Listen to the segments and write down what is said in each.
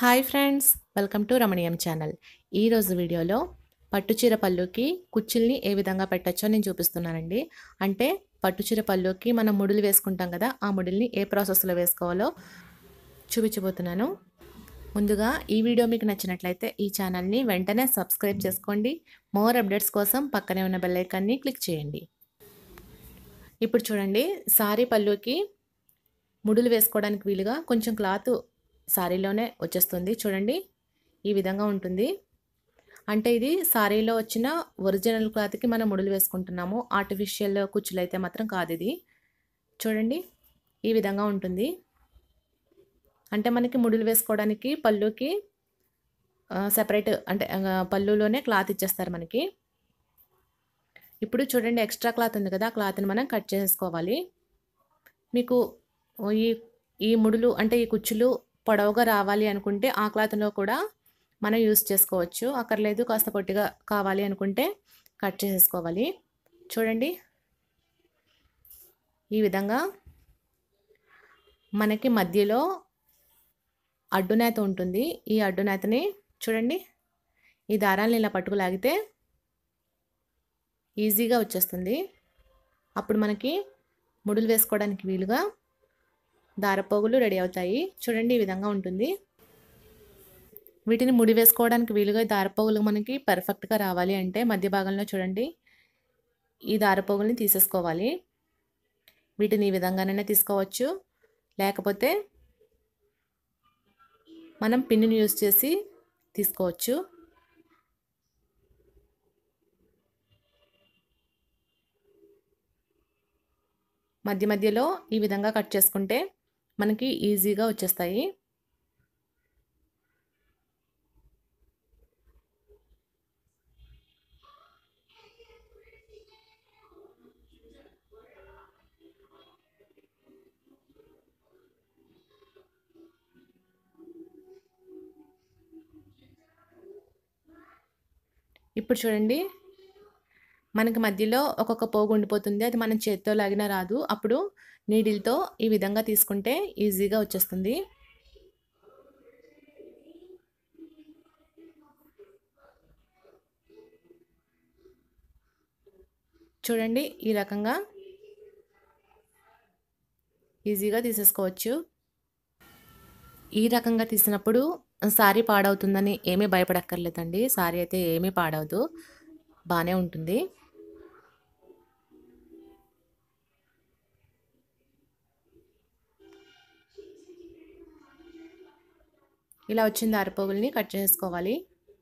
hi friends welcome to Ramaneeyam channel ఈరోజు వీడియోలో పట్టుచీర పళ్ళుకి కుచ్చుల్ని ఏ విధంగా పెట్టచ్చో నేను చూపిస్తున్నానండి అంటే పట్టుచీర పళ్ళుకి మనం ముడులు వేసుకుంటాం కదా ఆ ముడుల్ని ఏ ప్రాసెస్లో వేసుకోవాలో చూపించబోతున్నాను ముందుగా ఈ వీడియో మీకు నచ్చినట్లయితే ఈ ఛానల్ని వెంటనే సబ్స్క్రైబ్ చేసుకోండి మోర్ అప్డేట్స్ కోసం పక్కనే ఉన్న బెల్ ఐకాన్ని క్లిక్ చేయండి ఇప్పుడు చూడండి సారీ పళ్ళుకి ముడులు వేసుకోవడానికి వీలుగా కొంచెం క్లాత్ సారీలోనే వచ్చేస్తుంది చూడండి ఈ విధంగా ఉంటుంది అంటే ఇది సారీలో వచ్చిన ఒరిజినల్ క్లాత్కి మనం ముడులు వేసుకుంటున్నాము ఆర్టిఫిషియల్ కుచ్చులు అయితే మాత్రం కాదు ఇది చూడండి ఈ విధంగా ఉంటుంది అంటే మనకి ముడులు వేసుకోవడానికి పళ్ళుకి సెపరేట్ అంటే పళ్ళులోనే క్లాత్ ఇచ్చేస్తారు మనకి ఇప్పుడు చూడండి ఎక్స్ట్రా క్లాత్ ఉంది కదా ఆ క్లాత్ని మనం కట్ చేసుకోవాలి మీకు ఈ ఈ ముడులు అంటే ఈ కుచ్చులు పొడవుగా రావాలి అనుకుంటే ఆ క్లాత్లో కూడా మనం యూస్ చేసుకోవచ్చు అక్కర్లేదు కాస్త పొట్టిగా కావాలి అనుకుంటే కట్ చేసేసుకోవాలి చూడండి ఈ విధంగా మనకి మధ్యలో అడ్డునేత ఉంటుంది ఈ అడ్డునేతని చూడండి ఈ దారాలను ఇలా పట్టుకు లాగితే ఈజీగా వచ్చేస్తుంది అప్పుడు మనకి ముడులు వేసుకోవడానికి వీలుగా దారపోగులు రెడీ అవుతాయి చూడండి ఈ విధంగా ఉంటుంది వీటిని ముడి వేసుకోవడానికి వీలుగా దారపోగులు మనకి పర్ఫెక్ట్గా రావాలి అంటే మధ్య భాగంలో చూడండి ఈ దారపోగుల్ని తీసేసుకోవాలి వీటిని ఈ విధంగానైనా తీసుకోవచ్చు లేకపోతే మనం పిన్నుని యూజ్ చేసి తీసుకోవచ్చు మధ్య మధ్యలో ఈ విధంగా కట్ చేసుకుంటే మనకి ఈజీగా వచ్చేస్తాయి ఇప్పుడు చూడండి మనకి మధ్యలో ఒక్కొక్క పోగు ఉండిపోతుంది అది మనం చేత్తో లాగినా రాదు అప్పుడు నీడిల్తో ఈ విధంగా తీసుకుంటే ఈజీగా వచ్చేస్తుంది చూడండి ఈ రకంగా ఈజీగా తీసేసుకోవచ్చు ఈ రకంగా తీసినప్పుడు సారీ పాడవుతుందని ఏమీ భయపడక్కర్లేదండి సారీ అయితే ఏమీ పాడవదు బాగానే ఉంటుంది ఇలా వచ్చిన అరపోగుల్ని కట్ చేసుకోవాలి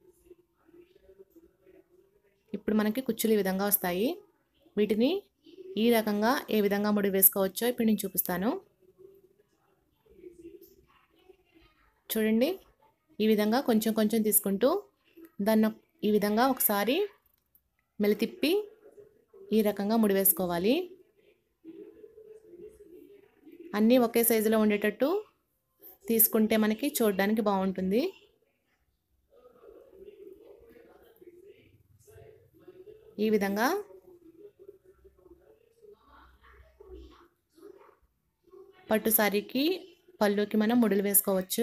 ఇప్పుడు మనకి కుచ్చులు ఈ విధంగా వస్తాయి వీటిని ఈ రకంగా ఏ విధంగా ముడి వేసుకోవచ్చో ఇప్పుడు నేను చూపిస్తాను చూడండి ఈ విధంగా కొంచెం కొంచెం తీసుకుంటూ దాన్ని ఈ విధంగా ఒకసారి మెలితిప్పి ఈ రకంగా ముడి వేసుకోవాలి అన్నీ ఒకే సైజులో ఉండేటట్టు తీసుకుంటే మనకి చూడడానికి బాగుంటుంది ఈ విధంగా పట్టు సారీకి పళ్ళుకి మనం ముడులు వేసుకోవచ్చు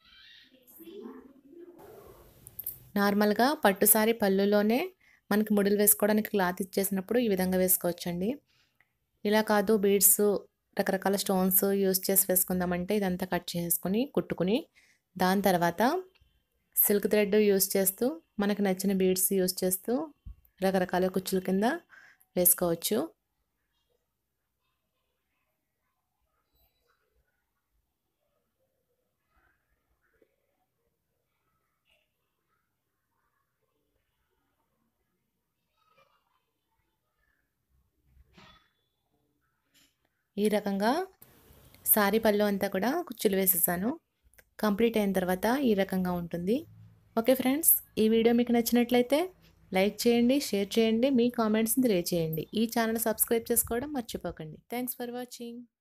నార్మల్గా పట్టు సారీ పళ్ళులోనే మనకి ముడులు వేసుకోవడానికి క్లాత్ ఇచ్చేసినప్పుడు ఈ విధంగా వేసుకోవచ్చండి ఇలా కాదు బీడ్స్ రకరకాల స్టోన్స్ యూస్ చేసి వేసుకుందామంటే ఇదంతా కట్ చేసుకుని కుట్టుకుని దాని తర్వాత సిల్క్ థ్రెడ్ యూస్ చేస్తూ మనకు నచ్చిన బీడ్స్ యూస్ చేస్తూ రకరకాల కుచ్చుల కింద వేసుకోవచ్చు ఈ రకంగా సారీ పళ్ళు అంతా కూడా కుచ్చులు వేసేసాను కంప్లీట్ అయిన తర్వాత ఈ రకంగా ఉంటుంది ఓకే ఫ్రెండ్స్ ఈ వీడియో మీకు నచ్చినట్లయితే లైక్ చేయండి షేర్ చేయండి మీ కామెంట్స్ని తెలియచేయండి ఈ ఛానల్ సబ్స్క్రైబ్ చేసుకోవడం మర్చిపోకండి థ్యాంక్స్ ఫర్ వాచింగ్